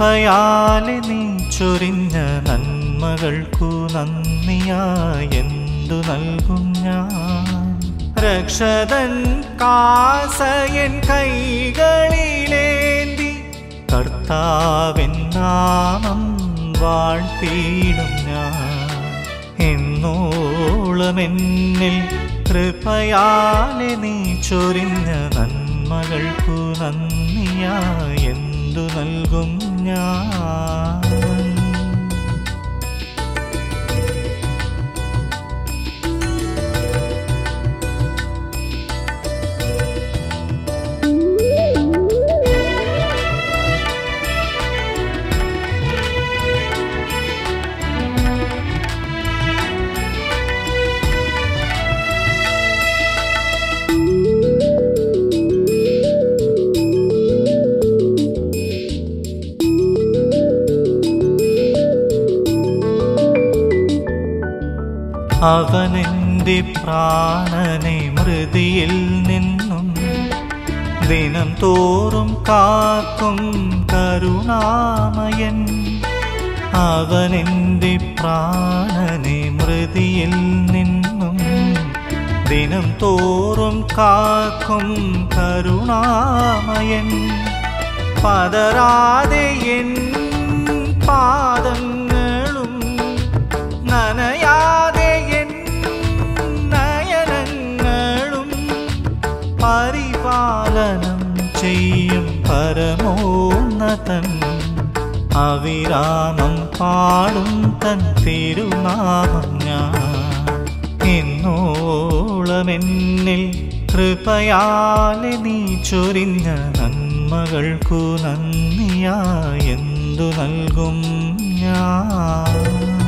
കൃപയാലെ നീ ചൊരിഞ്ഞ നന്മകൾക്കു നന്ദിയായി എന്തു നൽകും ഞാൻ രക്ഷതൻ കാസയൻ കൈകളിലേന്തി കർത്താവിൻ നാമം വാഴ്ത്തിയിടും ഞാൻ എന്നോളമെന്നിൽ കൃപയാലെ നീ ചൊരിഞ്ഞ നന്മകൾക്കു നന്ദിയായി എന്തു നൽകും ഞാൻ അവനെന്റെ പ്രാണനെ മൃതിയിൽ നിന്നും ദിനം തോറും കാക്കും കരുണാമയൻ അവനെന്റെ പ്രാണനെ മൃതിയിൽ നിന്നും ദിനം തോറും കാക്കും കരുണാമയൻ പതറാതെ എൻ പാദങ്ങളും നനയാതെ എൻ നയനങ്ങളും പരിപാലനം ചെയ്യും പരമോന്നതൻ അവിരാമം പാടും തൻ തിരുനാമം ഞാൻ എന്നോളമെന്നിൽ കൃപയാലെ നീ ചൊരിഞ്ഞ നന്മകൾക്കു നന്ദിയായി എന്തു നൽകും ഞാൻ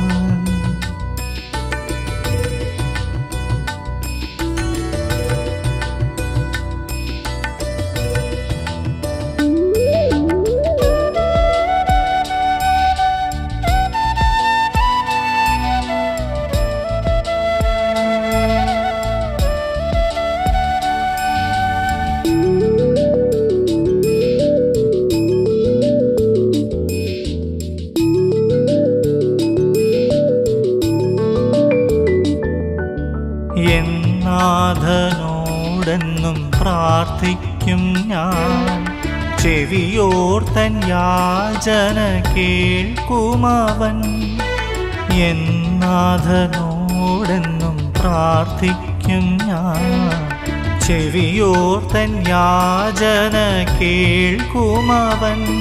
എന്നാഥനോടെന്നും പ്രാർത്ഥിക്കും ഞാൻ ചെവിയോർത്തൻ യാചന കേൾക്കുമവൻ എന്നാഥനോടെന്നും പ്രാർത്ഥിക്കും ഞാൻ ചെവിയോർത്തൻ യാചന കേൾക്കുമവൻ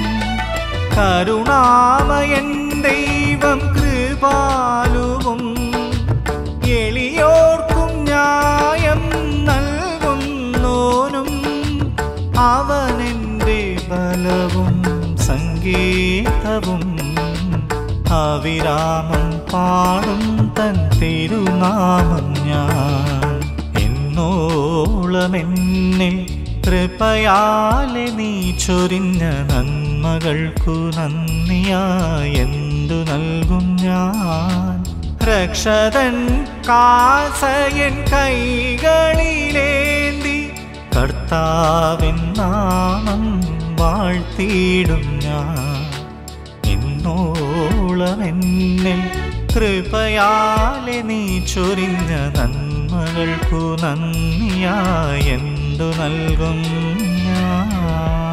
കരുണാമയൻ ദൈവം കൃപാലുവും എളിയോർക്കും ന്യായം നൽകുന്നോനും അവനെൻ്റെ ബലവും സംഗീതവും അവിരാമം പാടും തൻ തിരുനാമം ഞാൻ എന്നോളമെന്നിൽ കൃപയാലെ നീ ചൊരിഞ്ഞ നന്മകൾക്കു നന്ദിയായി എന്തു നൽകും ഞാൻ രക്ഷതൻ കാസയൻ കൈകളിലേന്തി കർത്താവിൻ നാമം വാഴ്ത്തിയിടും ഞാൻ എന്നോളമെന്നിൽ കൃപയാലെ നീ ചൊരിഞ്ഞ നന്മകൾക്കു നന്ദിയായി എന്തു നൽകും ഞാൻ